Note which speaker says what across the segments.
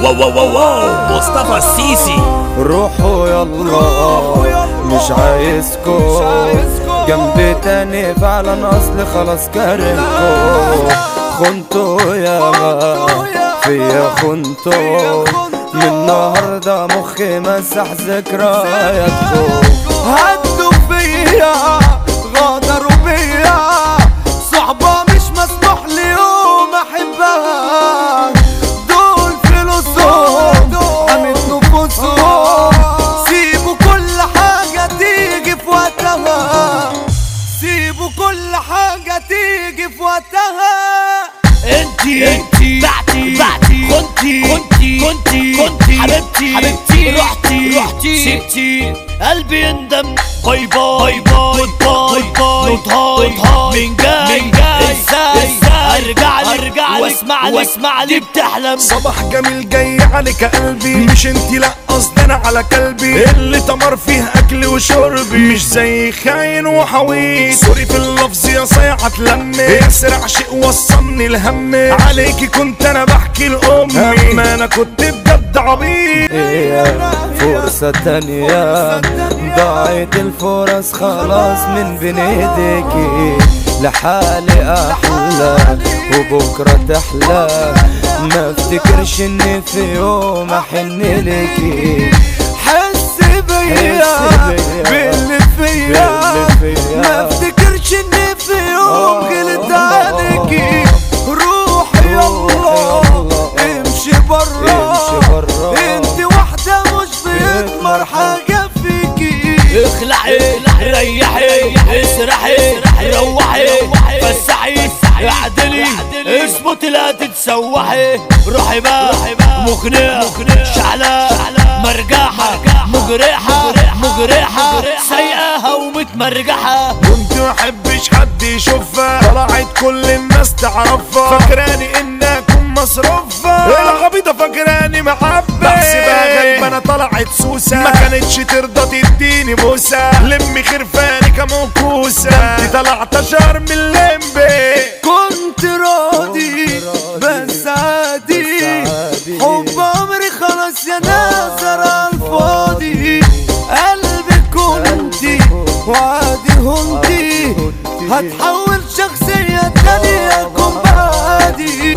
Speaker 1: واو واو واو واو مصطفى السيسي
Speaker 2: روحوا يلا مش عايزكو جنبي تاني فعلا اصل خلاص كارمكو خنتو يا ما فيا خنتو من النهارده مخي مسح ذكرياتكو هدوا فيا غدروا بيا صحبة مش مسموح ليوم احبها دول فلوسهم عملت نفوسهم سيبوا كل حاجة تيجي في وقتها سيبوا كل حاجة تيجي في وقتها
Speaker 1: انتي انتي بعتي بعتي كنتي كنتي كنتي كنتي حبيبتي حبيبتي رحتي رحتي سبتي قلبي يندم باي باي باي باي باي باي باي من جاي من جاي ازاي ارجع لك ارجع لك واسمع لك واسمع لك بتحلم
Speaker 3: صباح جميل جاي عليك قلبي مش انتي لا قصدي انا على كلبي اللي تمر فيه اكل وشربي مش زي خاين وحويط سوري في اللفظ يا صيعة تلمي اسرع شيء وصلني الهم عليكي كنت انا بحكي لامي اما انا كنت بجد عبيط
Speaker 2: هي فرصة تانية ضاعت الفرص خلاص من بين ايديكي لحالي احلى وبكرة تحلى ما افتكرش اني في يوم احن ليكي حس بيا باللي فيا ما افتكرش اني في يوم غلط عليكي روحي يلا امشي برا انت واحدة مش بيضمر حاجة فيكي
Speaker 1: اخلعي ريحي اسرحي روحي فسحي اعدلي اظبطي لا تتسوحي روحي بقى مقنع شعلة مرجحة مجرحة مجرحة سيئة ومتمرجحة
Speaker 3: كنت محبش حد يشوفها طلعت كل الناس تعرفها فاكراني اني اكون مصروفها العبيطة فاكراني محبة بحسبها غالبا انا طلعت سوسة ما كانتش ترضى تديني بوسة لمي خرفاني كموكوسة انت طلعت اشهر من اللمبي
Speaker 2: كنت راضي بس عادي حب عمري خلاص يا ناس على الفاضي قلبي كنتي وعادي هنتي هتحول شخصية تانية اكون بعادي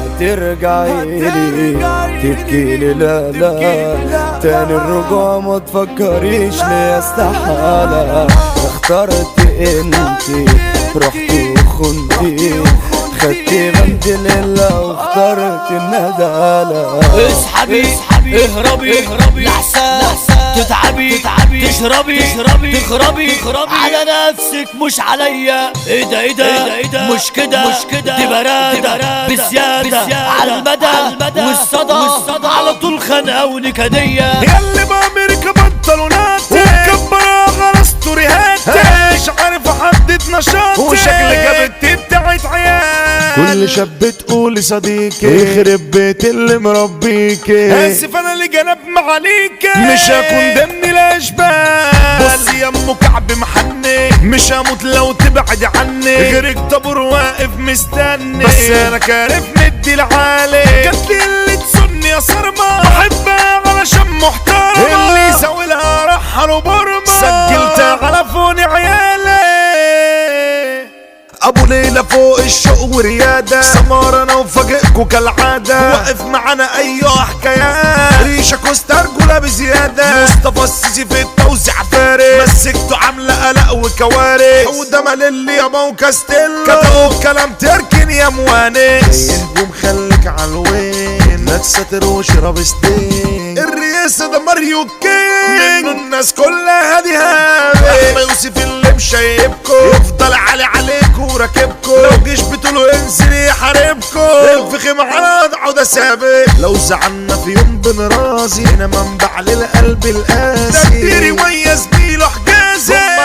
Speaker 2: ترجعي لي تبكي لي لا لا تاني الرجوع ما تفكريش ليه استحالة اخترت انتي رحتي وخنتي خدتي بنت لله واخترت الندالة
Speaker 1: اسحبي اهربي لحسن تتعبي تشربي تخربي على نفسك مش عليا ايه ده ايه ده مش كده مش كده دي برادة بزيادة على المدى والصدى على طول خنقة ونكدية
Speaker 3: ياللي بأمريكا بنطلوناتي ومكبرة على ستوريهاتي مش عارف احدد نشاطي وشكل جابت بتاعت عيال كل شاب تقولي صديقي يخرب بيت اللي مربيكي اسف انا اللي جنب معاليكي مش هكون ضمن الاشبال بصي يا ام كعب محني مش هموت لو تبعد عني غيرك طابور واقف مستني بس انا كارف مدي العالي جات لي اللي تسني يا صرمة بحبها علشان محترمة اللي يسوي لها رحل وبرمة سجلتها على فون عيالي ابو ليلى فوق الشوق ورياده سمار انا وفاجئكوا كالعاده واقف معانا ايوه حكايات ريشه كوستا رجوله بزياده مصطفى السيسي في التوزيع فارق مسكته عامله قلق وكوارث وده مال يا موكاستيلا كتبوا الكلام تركن يا موانس الهجوم خليك على الوين لا تستر واشرب ستين الرئاسه ده ماريو كينج منه الناس كلها دي هابه احمد يوسف اللي مشايبكوا يفضل علي عليكوا وراكبكوا لو جيش بتقولوا انزل يحاربكوا الفخم على وضعه ده ثابت لو زعلنا في يوم بنرازي هنا منبع للقلب القاسي ده كتير ويا زميله حجازي